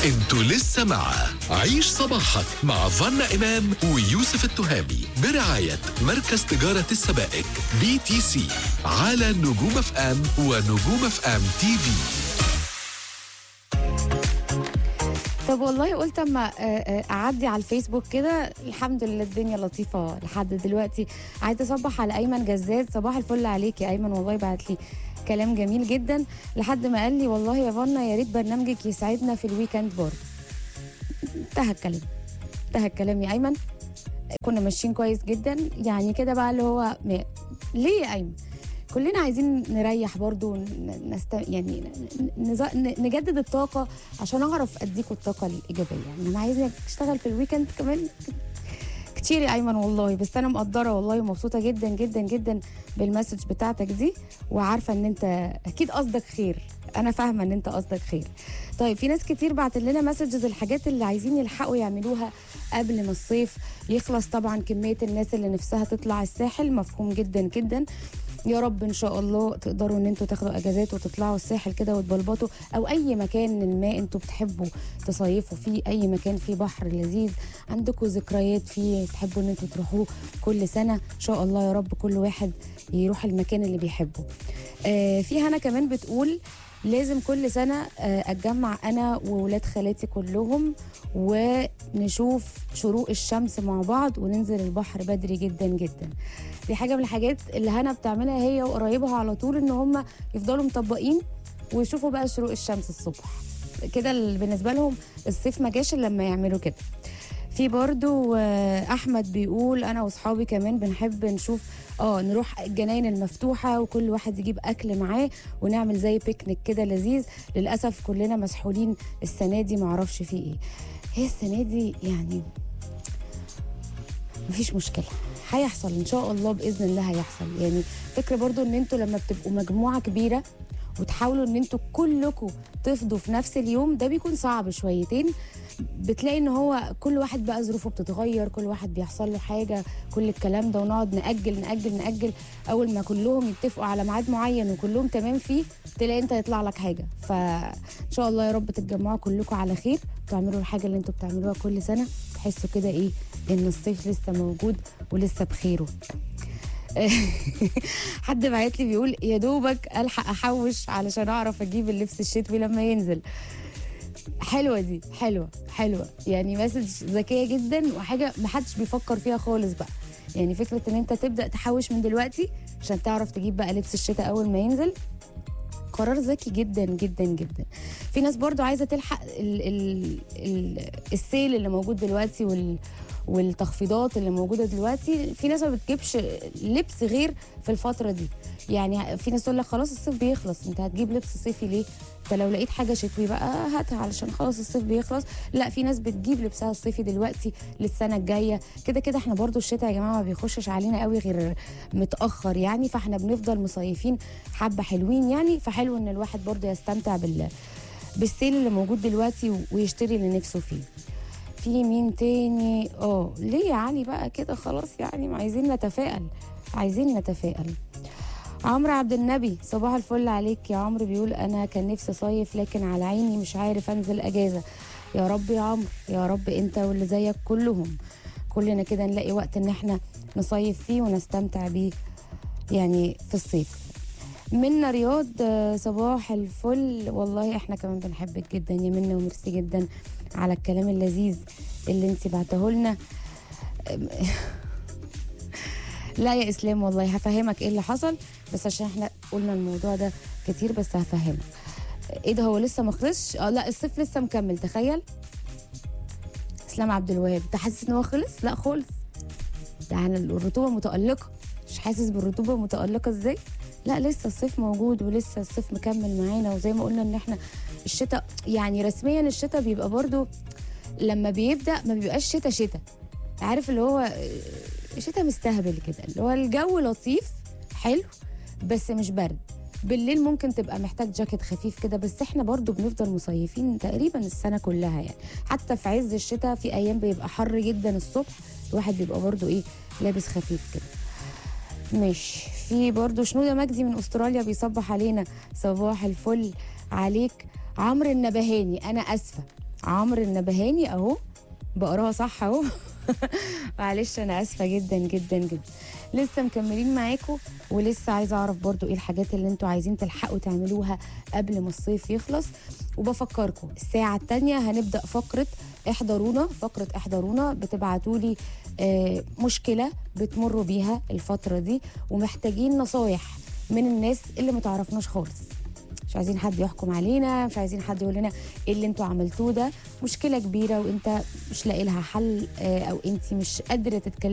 انتوا لسه مع عيش صباحك مع فنا إمام ويوسف التهامي برعاية مركز تجارة السبائك بي تي سي على نجوم اف ام ونجوم اف ام تي في طب والله قلت اما آه، آه، اعدي على الفيسبوك كده الحمد لله الدنيا لطيفه لحد دلوقتي عايزه اصبح على ايمن جزاز صباح الفل عليك يا ايمن والله بعت لي كلام جميل جدا لحد ما قال لي والله يا فنا يا ريت برنامجك يساعدنا في الويكند برضه انتهى الكلام انتهى الكلام يا ايمن كنا ماشيين كويس جدا يعني كده بقى اللي هو م... ليه يا ايمن كلنا عايزين نريح برضو ن- نست... يعني ن- نز... ن- نجدد الطاقة عشان أعرف أديكوا الطاقة الإيجابية يعني أنا عايزة أشتغل في الويكند كمان كتير يا أيمن والله بس أنا مقدرة والله ومبسوطة جدا جدا جدا بالمسج بتاعتك دي وعارفة إن أنت أكيد قصدك خير أنا فاهمة إن أنت قصدك خير طيب في ناس كتير بعت لنا مسجز الحاجات اللي عايزين يلحقوا يعملوها قبل ما الصيف يخلص طبعا كمية الناس اللي نفسها تطلع الساحل مفهوم جدا جدا يا رب ان شاء الله تقدروا ان انتوا تاخدوا اجازات وتطلعوا الساحل كده وتبلبطوا او اي مكان ما انتوا بتحبوا تصيفوا فيه اي مكان فيه بحر لذيذ عندكم ذكريات فيه تحبوا ان انتوا تروحوه كل سنه ان شاء الله يا رب كل واحد يروح المكان اللي بيحبه آه في هنا كمان بتقول لازم كل سنة آه، أتجمع أنا وولاد خالاتي كلهم ونشوف شروق الشمس مع بعض وننزل البحر بدري جدا جدا دي حاجة من الحاجات اللي هنا بتعملها هي وقرايبها على طول إن هم يفضلوا مطبقين ويشوفوا بقى شروق الشمس الصبح كده ال- بالنسبة لهم الصيف ما جاش إلا لما يعملوا كده في برضو آه، احمد بيقول انا واصحابي كمان بنحب نشوف اه نروح الجناين المفتوحه وكل واحد يجيب اكل معاه ونعمل زي بيكنيك كده لذيذ للاسف كلنا مسحولين السنه دي معرفش في ايه هي السنه دي يعني مفيش مشكله هيحصل ان شاء الله باذن الله هيحصل يعني فكره برضو ان انتوا لما بتبقوا مجموعه كبيره وتحاولوا ان انتوا كلكم تفضوا في نفس اليوم ده بيكون صعب شويتين بتلاقي ان هو كل واحد بقى ظروفه بتتغير كل واحد بيحصل له حاجه كل الكلام ده ونقعد ناجل ناجل ناجل اول ما كلهم يتفقوا على ميعاد معين وكلهم تمام فيه تلاقي انت يطلع لك حاجه فان شاء الله يا رب تتجمعوا كلكم على خير وتعملوا الحاجه اللي انتوا بتعملوها كل سنه تحسوا كده ايه ان الصيف لسه موجود ولسه بخيره حد بعت لي بيقول يا دوبك الحق احوش علشان اعرف اجيب اللبس الشتوي لما ينزل حلوه دي حلوه حلوه يعني مسج ذكيه جدا وحاجه ما حدش بيفكر فيها خالص بقى يعني فكره ان انت تبدا تحوش من دلوقتي عشان تعرف تجيب بقى لبس الشتاء اول ما ينزل قرار ذكي جدا جدا جدا في ناس برضو عايزه تلحق ال ال ال السيل اللي موجود دلوقتي وال والتخفيضات اللي موجوده دلوقتي في ناس ما بتجيبش لبس غير في الفتره دي يعني في ناس تقول لك خلاص الصيف بيخلص انت هتجيب لبس صيفي ليه انت لو لقيت حاجه شتوي بقى هاتها علشان خلاص الصيف بيخلص لا في ناس بتجيب لبسها الصيفي دلوقتي للسنه الجايه كده كده احنا برضو الشتاء يا جماعه ما بيخشش علينا قوي غير متاخر يعني فاحنا بنفضل مصيفين حبه حلوين يعني فحلو ان الواحد برضو يستمتع بال بالسيل اللي موجود دلوقتي و- ويشتري اللي نفسه فيه في مين تاني اه ليه يا علي بقى كده خلاص يعني ما عايزين نتفائل عايزين نتفائل عمرو عبد النبي صباح الفل عليك يا عمرو بيقول انا كان نفسي صيف لكن على عيني مش عارف انزل اجازه يا رب يا عمرو يا رب انت واللي زيك كلهم كلنا كده نلاقي وقت ان احنا نصيف فيه ونستمتع بيه يعني في الصيف منا رياض آه، صباح الفل والله احنا كمان بنحبك جدا يا منا وميرسي جدا على الكلام اللذيذ اللي انت بعته لنا أم، لا يا اسلام والله هفهمك ايه اللي حصل بس عشان احنا قلنا الموضوع ده كتير بس هفهمك ايه ده هو لسه ما خلصش اه لا الصيف لسه مكمل تخيل اسلام عبد الوهاب انت حاسس ان هو خلص لا خالص ده عن الرطوبه متالقه مش حاسس بالرطوبه متالقه ازاي لا لسه الصيف موجود ولسه الصيف مكمل معانا وزي ما قلنا ان احنا الشتاء يعني رسميا الشتاء بيبقى برضو لما بيبدا ما بيبقاش شتاء شتاء عارف اللي هو آه، شتاء مستهبل كده اللي هو الجو لطيف حلو بس مش برد بالليل ممكن تبقى محتاج جاكيت خفيف كده بس احنا برضو بنفضل مصيفين تقريبا السنه كلها يعني حتى في عز الشتاء في ايام بيبقى حر جدا الصبح الواحد بيبقى برضو ايه لابس خفيف كده ماشي في برضو شنودة مجدي من استراليا بيصبح علينا صباح الفل عليك عمرو النبهاني انا اسفه عمرو النبهاني اهو بقراها صح اهو معلش انا اسفه جدا جدا جدا لسه مكملين معاكم ولسه عايزه اعرف برضو ايه الحاجات اللي انتوا عايزين تلحقوا تعملوها قبل ما الصيف يخلص وبفكركم الساعه الثانيه هنبدا فقره احضرونا فقره احضرونا بتبعتوا لي آه مشكله بتمروا بيها الفتره دي ومحتاجين نصايح من الناس اللي ما تعرفناش خالص مش عايزين حد يحكم علينا مش عايزين حد يقول لنا ايه اللي انتوا عملتوه ده مشكله كبيره وانت مش لاقي لها حل آه، او انت مش قادره تتكلمي